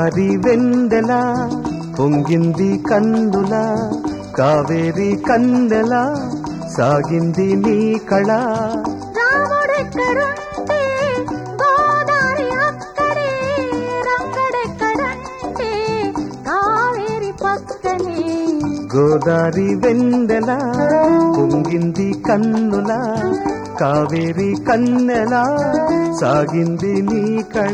గోదారి వెందెల పొంగింది కందుల కావేరి కన్నెల సాగింది నీ కళ రాముడెక్కడుంటే గోదారి అక్కడే రంగడెక్కడంటే కావేరి పక్కనే గోదారి వెందెల పొంగింది కన్నుల కావేరి కన్నెల సాగింది నీ కళ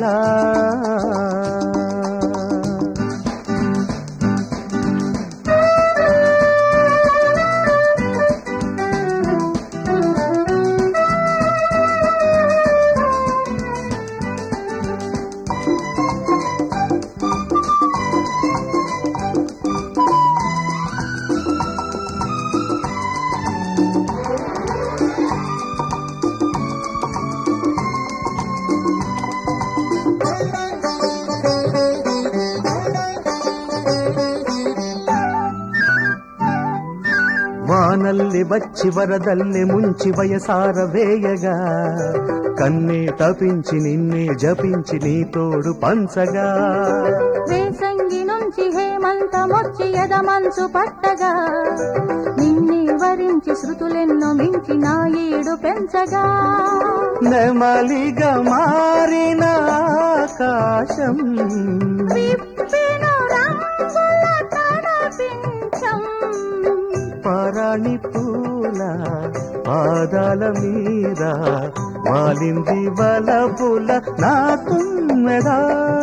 వానల్లి వచ్చి వరదల్లి ముంచి వయసార వేయగా కన్నే తపించి నిన్నే జపించి నీ తోడు పంచగా వేసంగి నుంచి హేమంతమొచ్చి ఎదమంచు పట్టగా నిన్నే వరించి శృతులెన్నో మించి నా ఈడు పెంచగా నెమలిగా మారిన ఆకాశం విప్పెను రంగుల కనపించం పరాణి పూల పాదాల మీద వాలింది వలపుల నా తుమ్మెదా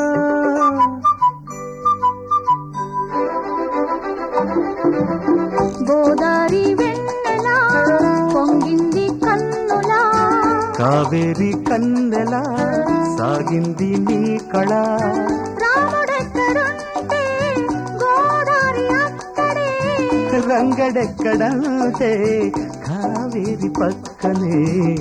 గోదారి వెన్నెల పొంగింది కన్నులా కావేరి కన్నెల సాగింది నీ కళ రాముడెక్కడుంటే గోదారి అక్కడే రంగడెక్కడంటే కావేరి పక్కనే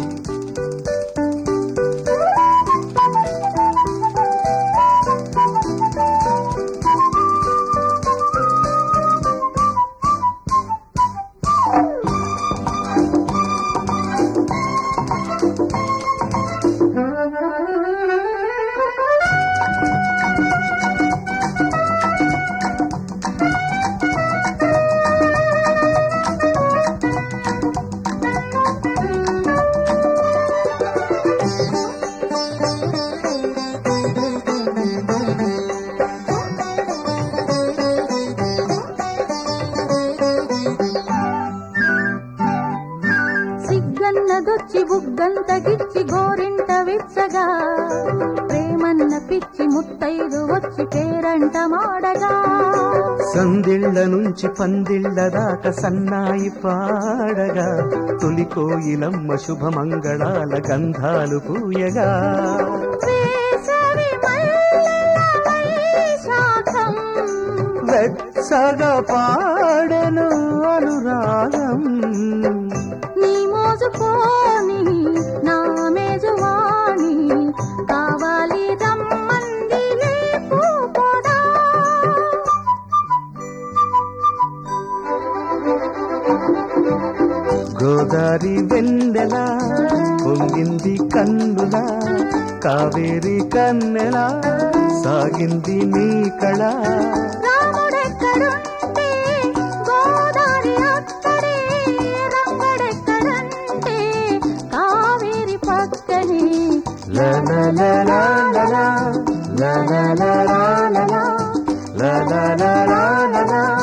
సిగ్గన్నదొచ్చి బుగ్గంత గిచ్చి గోరింట విచ్చగా ప్రేమన్న పిచ్చి ముత్తైదు వచ్చి పేరంట మాడగా సందిళ్ళ నుంచి పందిళ్ళ దాకా సన్నాయి పాడగా తొలి కోయిలమ్మ శుభమంగళాల గంధాలు పూయగా వేసవి మల్లెల వైశాఖం వెచ్చగా పాడెను అనురాగం నీ మోజు పోని నా మేజువాణి కావాలి రమ్మంది లేపు పోదా గోదారి వెన్నెల పొంగింది కన్నుల కావేరి కన్నెల సాగింది నీ కళ రాముడెక్కడుంటే గోదారి అక్కడే రంగడెక్కడంటే కావేరి పక్కనే La la la la la la la la la la la la la la la la la